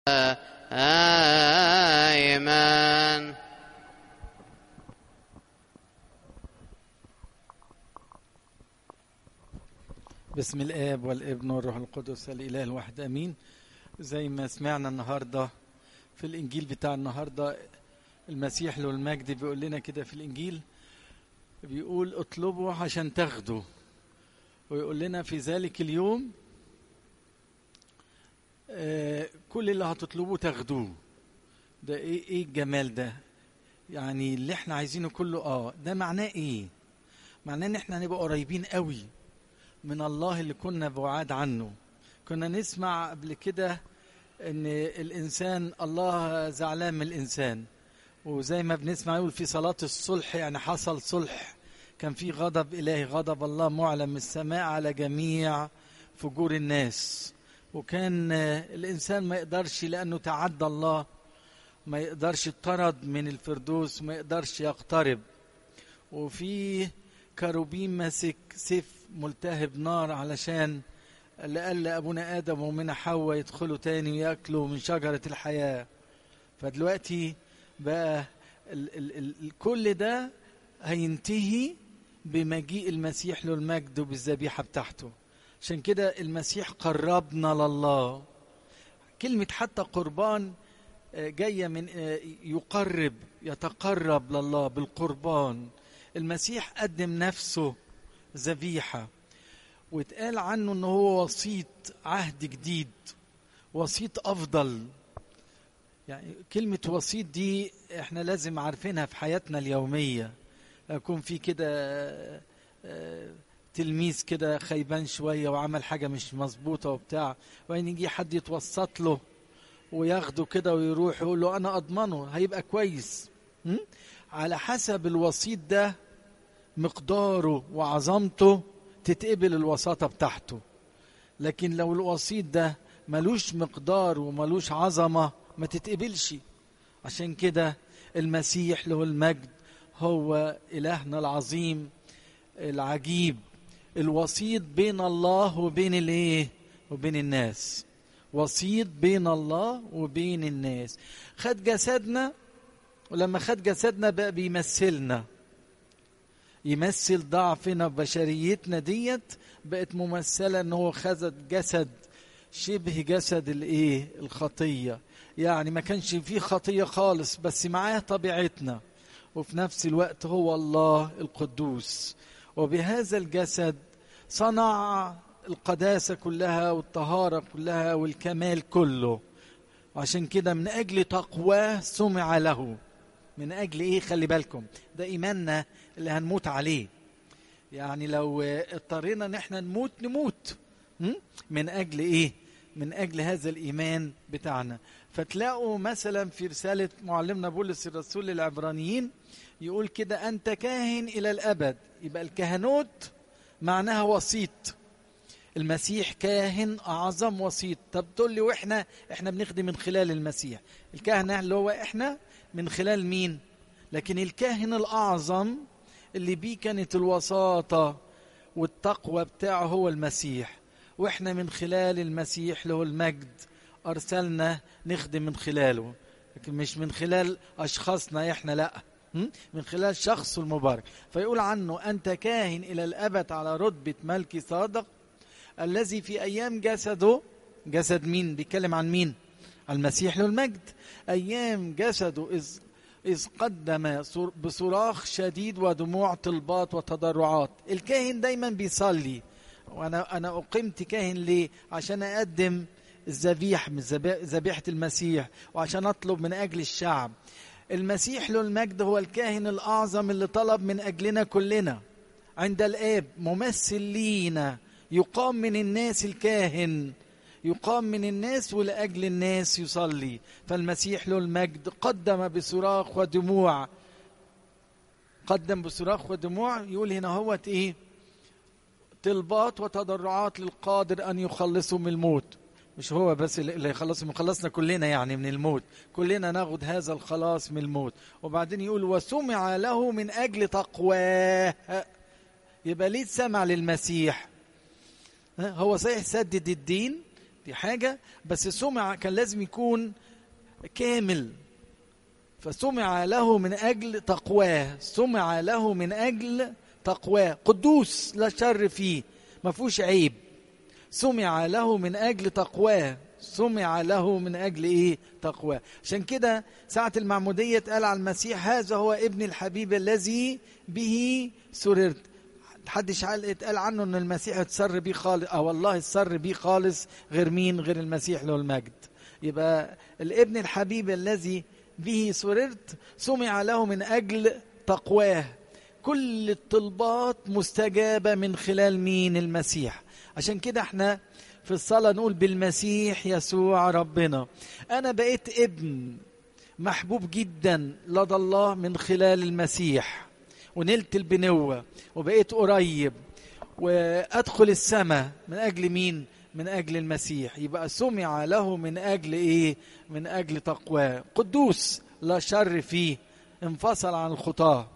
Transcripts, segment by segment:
آمين بسم الآب والابن والروح القدس الإله الواحد أمين زي ما سمعنا النهاردة في الإنجيل بتاع النهاردة المسيح له المجد بيقول لنا كده في الإنجيل بيقول اطلبوا عشان تاخدوا ويقول لنا في ذلك اليوم آه كل اللي هتطلبوه تاخدوه ده ايه ايه الجمال ده يعني اللي احنا عايزينه كله اه ده معناه ايه معناه ان احنا هنبقى قريبين قوي من الله اللي كنا بعاد عنه كنا نسمع قبل كده ان الانسان الله زعلان من الانسان وزي ما بنسمع يقول في صلاة الصلح يعني حصل صلح كان في غضب إلهي غضب الله معلن من السماء على جميع فجور الناس وكان الإنسان ما يقدرش لأنه تعدى الله ما يقدرش يطرد من الفردوس ما يقدرش يقترب وفي كروبيم ماسك سيف ملتهب نار علشان لأن أبونا آدم ومن حواء يدخلوا تاني ويأكلوا من شجرة الحياة فدلوقتي بقى ال ال ال كل ده هينتهي بمجيء المسيح له المجد وبالذبيحة بتاعته عشان كده المسيح قربنا لله كلمة حتى قربان جاية من يقرب يتقرب لله بالقربان المسيح قدم نفسه ذبيحة واتقال عنه ان هو وسيط عهد جديد وسيط افضل يعني كلمة وسيط دي احنا لازم عارفينها في حياتنا اليومية يكون في كده تلميذ كده خيبان شوية وعمل حاجة مش مظبوطة وبتاع وبعدين يجي حد يتوسط له وياخده كده ويروح يقول له أنا أضمنه هيبقى كويس م? على حسب الوسيط ده مقداره وعظمته تتقبل الوساطة بتاعته لكن لو الوسيط ده ملوش مقدار وملوش عظمة ما تتقبلش عشان كده المسيح له المجد هو إلهنا العظيم العجيب الوسيط بين الله وبين الايه وبين الناس وسيط بين الله وبين الناس خد جسدنا ولما خد جسدنا بقى بيمثلنا يمثل ضعفنا بشريتنا ديت بقت ممثله ان هو خد جسد شبه جسد الايه الخطيه يعني ما كانش فيه خطيه خالص بس معاه طبيعتنا وفي نفس الوقت هو الله القدوس وبهذا الجسد صنع القداسه كلها والطهاره كلها والكمال كله عشان كده من اجل تقواه سمع له من اجل ايه خلي بالكم ده ايماننا اللي هنموت عليه يعني لو اضطرينا ان احنا نموت نموت من اجل ايه من اجل هذا الايمان بتاعنا فتلاقوا مثلا في رساله معلمنا بولس الرسول للعبرانيين يقول كده انت كاهن الى الابد يبقى الكهنوت معناها وسيط المسيح كاهن اعظم وسيط طب تقول لي واحنا احنا بنخدم من خلال المسيح الكهنه اللي هو احنا من خلال مين لكن الكاهن الاعظم اللي بيه كانت الوساطه والتقوى بتاعه هو المسيح واحنا من خلال المسيح له المجد ارسلنا نخدم من خلاله لكن مش من خلال اشخاصنا احنا لا من خلال شخصه المبارك فيقول عنه انت كاهن الى الابد على رتبه ملك صادق الذي في ايام جسده جسد مين بيتكلم عن مين المسيح له المجد ايام جسده اذ إذ قدم بصراخ شديد ودموع طلبات وتضرعات الكاهن دايما بيصلي وأنا أنا أقمت كاهن ليه عشان أقدم الذبيح من ذبيحة المسيح وعشان أطلب من أجل الشعب المسيح له المجد هو الكاهن الأعظم اللي طلب من أجلنا كلنا عند الآب ممثل لينا يقام من الناس الكاهن يقام من الناس ولأجل الناس يصلي فالمسيح له المجد قدم بصراخ ودموع قدم بصراخ ودموع يقول هنا هوت ايه طلبات وتضرعات للقادر ان يخلصه من الموت مش هو بس اللي يخلصهم يخلصنا كلنا يعني من الموت كلنا ناخد هذا الخلاص من الموت وبعدين يقول وسمع له من اجل تقواه يبقى ليه سمع للمسيح هو صحيح سدد الدين دي حاجة بس سمع كان لازم يكون كامل فسمع له من أجل تقواه سمع له من أجل تقواه قدوس لا شر فيه ما فيهوش عيب سمع له من أجل تقواه سمع له من أجل إيه تقواه عشان كده ساعة المعمودية قال على المسيح هذا هو ابن الحبيب الذي به سررت محدش اتقال عنه ان المسيح اتسر بيه خالص اه والله اتسر بيه خالص غير مين غير المسيح له المجد يبقى الابن الحبيب الذي به سررت سمع له من اجل تقواه كل الطلبات مستجابه من خلال مين المسيح عشان كده احنا في الصلاه نقول بالمسيح يسوع ربنا انا بقيت ابن محبوب جدا لدى الله من خلال المسيح ونلت البنوة وبقيت قريب وأدخل السماء من أجل مين؟ من أجل المسيح يبقى سمع له من أجل إيه؟ من أجل تقواه قدوس لا شر فيه انفصل عن الخطاة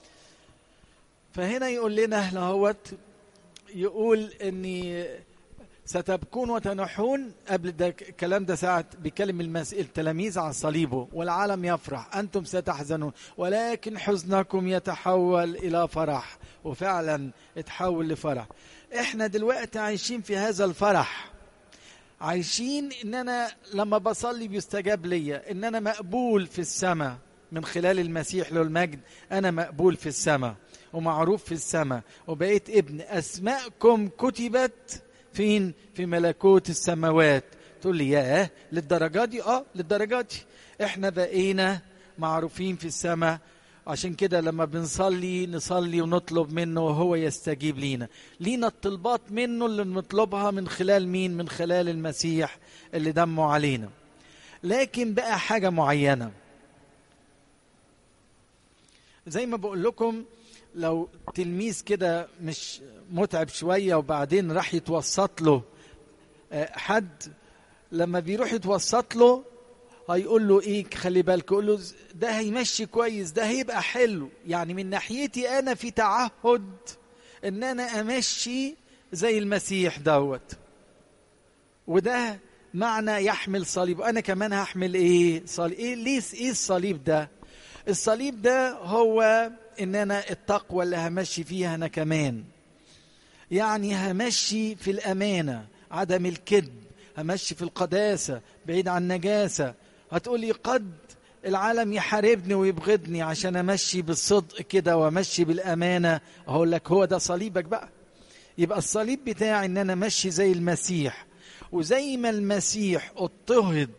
فهنا يقول لنا لهوت يقول اني ستبكون وتنحون قبل ده الكلام ده ساعة بيكلم المس... التلاميذ عن صليبه والعالم يفرح أنتم ستحزنون ولكن حزنكم يتحول إلى فرح وفعلا اتحول لفرح احنا دلوقتي عايشين في هذا الفرح عايشين ان انا لما بصلي بيستجاب ليا ان انا مقبول في السماء من خلال المسيح له المجد انا مقبول في السماء ومعروف في السماء وبقيت ابن اسماءكم كتبت فين في ملكوت السماوات تقول لي ياه للدرجه دي اه للدرجه دي احنا بقينا معروفين في السماء عشان كده لما بنصلي نصلي ونطلب منه وهو يستجيب لينا لينا الطلبات منه اللي بنطلبها من خلال مين من خلال المسيح اللي دمه علينا لكن بقى حاجة معينة زي ما بقول لكم لو تلميذ كده مش متعب شوية وبعدين راح يتوسط له حد لما بيروح يتوسط له هيقول له ايه خلي بالك يقول له ده هيمشي كويس ده هيبقى حلو يعني من ناحيتي انا في تعهد ان انا امشي زي المسيح دوت وده معنى يحمل صليب انا كمان هحمل ايه صليب ايه ليه ايه الصليب ده الصليب ده هو ان انا التقوى اللي همشي فيها انا كمان يعني همشي في الامانه عدم الكذب همشي في القداسه بعيد عن النجاسه هتقولي قد العالم يحاربني ويبغضني عشان امشي بالصدق كده وامشي بالامانه اقول لك هو ده صليبك بقى يبقى الصليب بتاعي ان انا امشي زي المسيح وزي ما المسيح اضطهد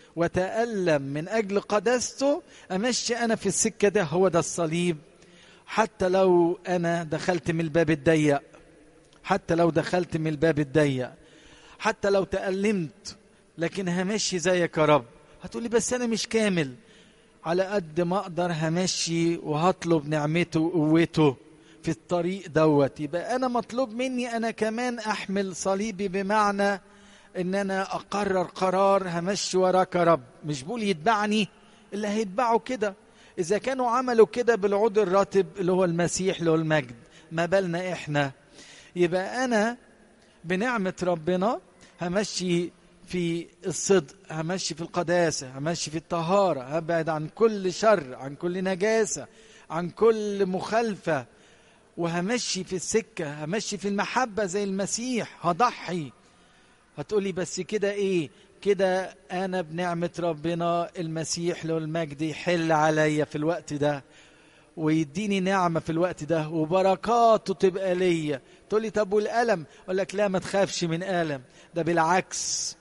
وتألم من أجل قداسته أمشي أنا في السكة ده هو ده الصليب حتى لو أنا دخلت من الباب الضيق حتى لو دخلت من الباب الضيق حتى لو تألمت لكن همشي زيك يا رب هتقولي بس أنا مش كامل على قد ما أقدر همشي وهطلب نعمته وقوته في الطريق دوت يبقى أنا مطلوب مني أنا كمان أحمل صليبي بمعنى ان انا اقرر قرار همشي وراك يا رب مش بقول يتبعني اللي هيتبعوا كده اذا كانوا عملوا كده بالعود الراتب اللي هو المسيح له المجد ما بالنا احنا يبقى انا بنعمه ربنا همشي في الصدق همشي في القداسه همشي في الطهاره هبعد عن كل شر عن كل نجاسه عن كل مخالفه وهمشي في السكه همشي في المحبه زي المسيح هضحي هتقولي بس كده ايه كده انا بنعمة ربنا المسيح له المجد يحل عليا في الوقت ده ويديني نعمة في الوقت ده وبركاته تبقى ليا تقولي طب والألم أقول لك لا ما تخافش من ألم ده بالعكس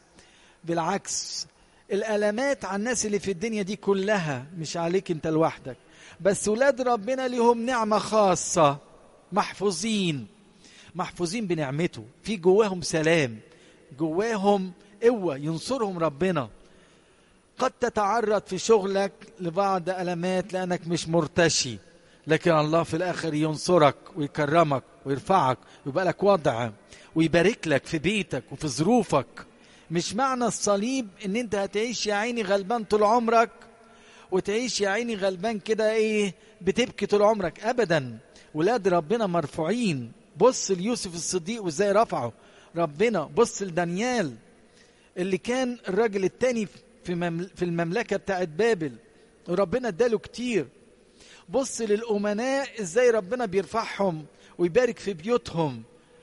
بالعكس الألمات على الناس اللي في الدنيا دي كلها مش عليك انت لوحدك بس ولاد ربنا ليهم نعمة خاصة محفوظين محفوظين بنعمته في جواهم سلام جواهم قوة ينصرهم ربنا قد تتعرض في شغلك لبعض ألمات لأنك مش مرتشي لكن الله في الآخر ينصرك ويكرمك ويرفعك ويبقى لك وضع ويبارك لك في بيتك وفي ظروفك مش معنى الصليب ان انت هتعيش يا عيني غلبان طول عمرك وتعيش يا عيني غلبان كده ايه بتبكي طول عمرك ابدا ولاد ربنا مرفوعين بص ليوسف الصديق وازاي رفعه ربنا بص لدانيال اللي كان الراجل التاني في, ممل في المملكة بتاعت بابل وربنا اداله كتير بص للأمناء ازاي ربنا بيرفعهم ويبارك في بيوتهم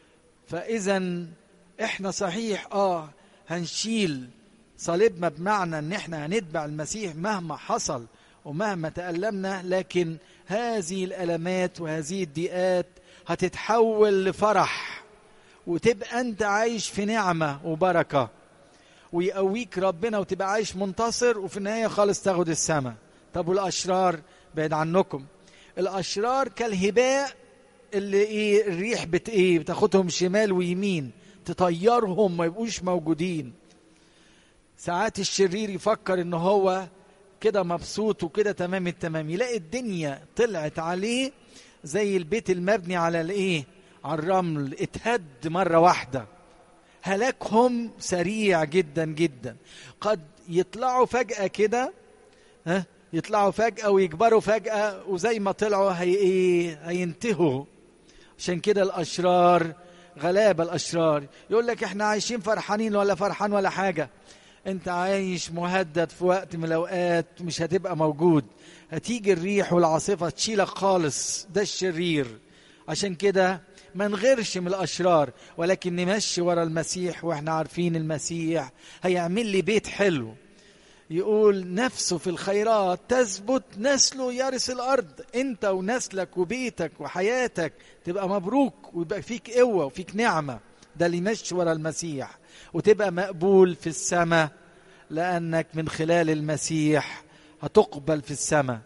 فإذا احنا صحيح اه هنشيل صليبنا بمعنى ان احنا هنتبع المسيح مهما حصل ومهما تألمنا لكن هذه الألمات وهذه الضيقات هتتحول لفرح وتبقى انت عايش في نعمة وبركة ويقويك ربنا وتبقى عايش منتصر وفي النهاية خالص تاخد السماء طب والأشرار بعد عنكم الأشرار كالهباء اللي ايه الريح بت ايه بتاخدهم شمال ويمين تطيرهم ما يبقوش موجودين ساعات الشرير يفكر ان هو كده مبسوط وكده تمام التمام يلاقي الدنيا طلعت عليه زي البيت المبني على الايه على الرمل اتهد مرة واحدة هلاكهم سريع جدا جدا قد يطلعوا فجأة كده ها يطلعوا فجأة ويكبروا فجأة وزي ما طلعوا هي ايه هينتهوا عشان كده الأشرار غلابة الأشرار يقول لك احنا عايشين فرحانين ولا فرحان ولا حاجة انت عايش مهدد في وقت من الأوقات مش هتبقى موجود هتيجي الريح والعاصفة تشيلك خالص ده الشرير عشان كده ما نغيرش من الأشرار ولكن نمشي ورا المسيح وإحنا عارفين المسيح هيعمل لي بيت حلو يقول نفسه في الخيرات تثبت نسله يرث الأرض أنت ونسلك وبيتك وحياتك تبقى مبروك ويبقى فيك قوة وفيك نعمة ده اللي يمشي ورا المسيح وتبقى مقبول في السماء لأنك من خلال المسيح هتقبل في السماء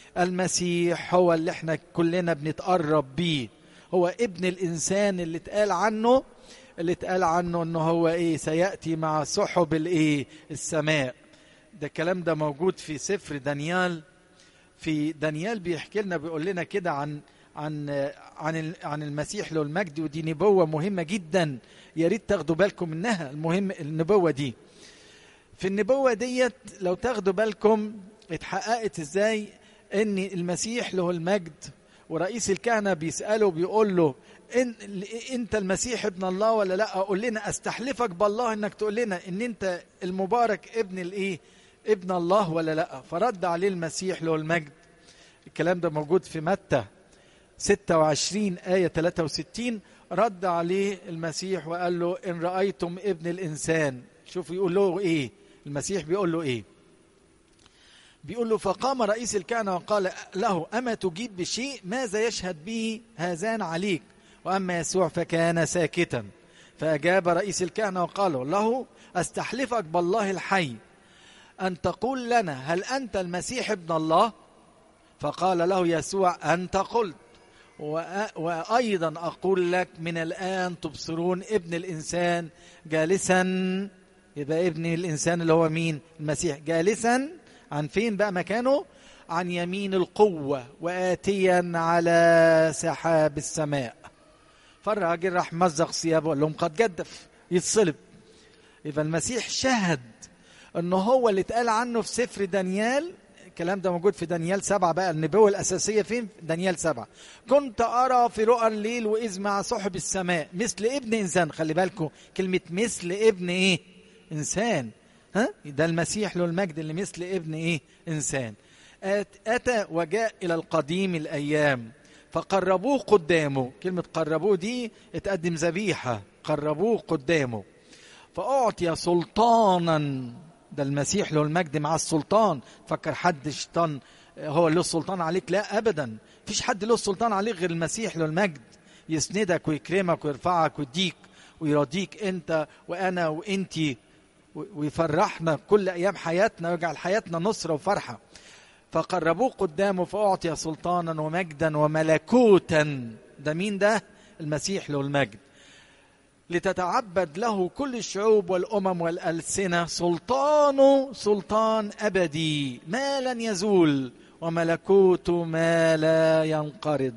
المسيح هو اللي احنا كلنا بنتقرب بيه هو ابن الانسان اللي اتقال عنه اللي اتقال عنه انه هو ايه سياتي مع سحب الايه السماء ده الكلام ده موجود في سفر دانيال في دانيال بيحكي لنا بيقول لنا كده عن عن عن عن المسيح له المجد ودي نبوه مهمه جدا يا ريت تاخدوا بالكم منها المهم النبوه دي في النبوه ديت لو تاخدوا بالكم اتحققت ازاي ان المسيح له المجد ورئيس الكهنه بيساله بيقول له إن انت المسيح ابن الله ولا لا قول لنا استحلفك بالله انك تقول لنا ان انت المبارك ابن الايه ابن الله ولا لا فرد عليه المسيح له المجد الكلام ده موجود في متى 26 آية 63 رد عليه المسيح وقال له إن رأيتم ابن الإنسان شوف يقول له إيه المسيح بيقول له إيه بيقول له فقام رئيس الكهنة وقال له أما تجيب بشيء ماذا يشهد به هذان عليك وأما يسوع فكان ساكتا فأجاب رئيس الكهنة وقال له أستحلفك بالله الحي أن تقول لنا هل أنت المسيح ابن الله فقال له يسوع أنت قلت وأيضا أقول لك من الآن تبصرون ابن الإنسان جالسا يبقى ابن الإنسان اللي هو مين المسيح جالسا عن فين بقى مكانه عن يمين القوة وآتيا على سحاب السماء فالراجل راح مزق ثيابه وقال لهم قد جدف يتصلب يبقى المسيح شهد انه هو اللي اتقال عنه في سفر دانيال الكلام ده موجود في دانيال سبعة بقى النبوة الأساسية فين دانيال سبعة كنت أرى في رؤى الليل وإذ مع صحب السماء مثل ابن إنسان خلي بالكم كلمة مثل ابن إيه إنسان ها ده المسيح له المجد اللي مثل ابن إيه إنسان أتى وجاء إلى القديم الأيام فقربوه قدامه كلمة قربوه دي اتقدم ذبيحة قربوه قدامه فأعطي سلطانا ده المسيح له المجد مع السلطان فكر حد شيطان هو له السلطان عليك لا ابدا فيش حد له السلطان عليك غير المسيح له المجد يسندك ويكرمك ويرفعك ويديك ويرضيك انت وانا وانتي ويفرحنا كل ايام حياتنا ويجعل حياتنا نصره وفرحه فقربوه قدامه فاعطي سلطانا ومجدا وملكوتا ده مين ده المسيح له المجد لتتعبد له كل الشعوب والامم والالسنه سلطانه سلطان ابدي ما لن يزول وملكوته ما لا ينقرض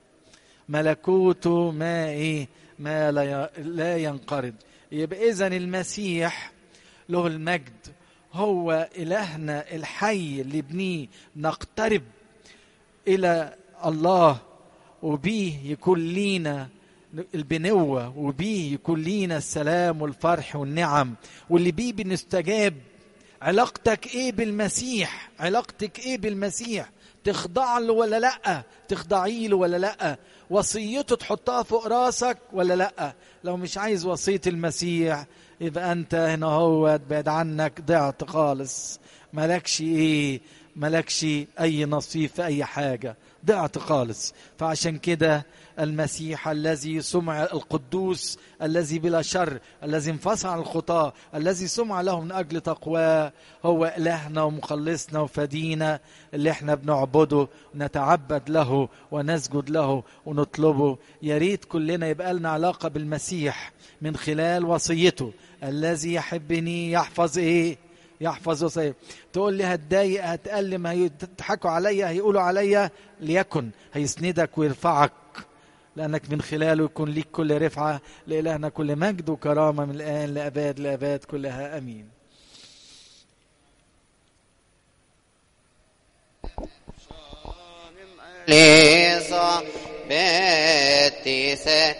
ملكوته ما ايه ما لا لا ينقرض يبقى اذا المسيح له المجد هو الهنا الحي اللي بنيه نقترب الى الله وبيه يكون لينا البنوة وبيه يكون لينا السلام والفرح والنعم واللي بيه بنستجاب علاقتك ايه بالمسيح علاقتك ايه بالمسيح تخضع له ولا لا تخضعي له ولا لا وصيته تحطها فوق راسك ولا لا لو مش عايز وصية المسيح يبقى انت هنا هو بعد عنك ضعت خالص ملكش ايه ملكش اي نصيب في اي حاجة ضعت خالص فعشان كده المسيح الذي سمع القدوس الذي بلا شر الذي انفصل عن الخطاة الذي سمع له من أجل تقواه هو إلهنا ومخلصنا وفدينا اللي احنا بنعبده نتعبد له ونسجد له ونطلبه يا ريت كلنا يبقى لنا علاقة بالمسيح من خلال وصيته الذي يحبني يحفظ ايه يحفظ وصيه تقول لي هتضايق هتألم هيضحكوا عليا هيقولوا عليا ليكن هيسندك ويرفعك لأنك من خلاله يكون ليك كل رفعة لإلهنا كل مجد وكرامة من الآن لأباد لأباد كلها أمين ليصا بتيسة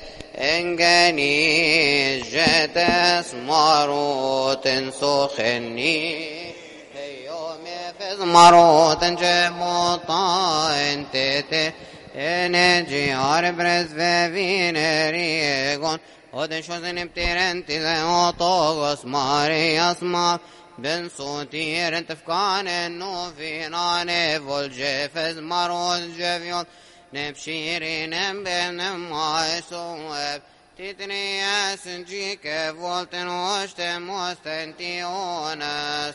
انجاني جتس ماروت سخني يوم فز ماروت جموطا انتتي نجي عربرز فين ريغون ودن شوزن بتيرنتي زي اوطوغوس ماري اسمع بن صوتير انت فكان انه فينا نفول جفز مروز جفيون نبشيري نبن ما يسوب تتني سنجيك فولتن وشتم وستنتيونس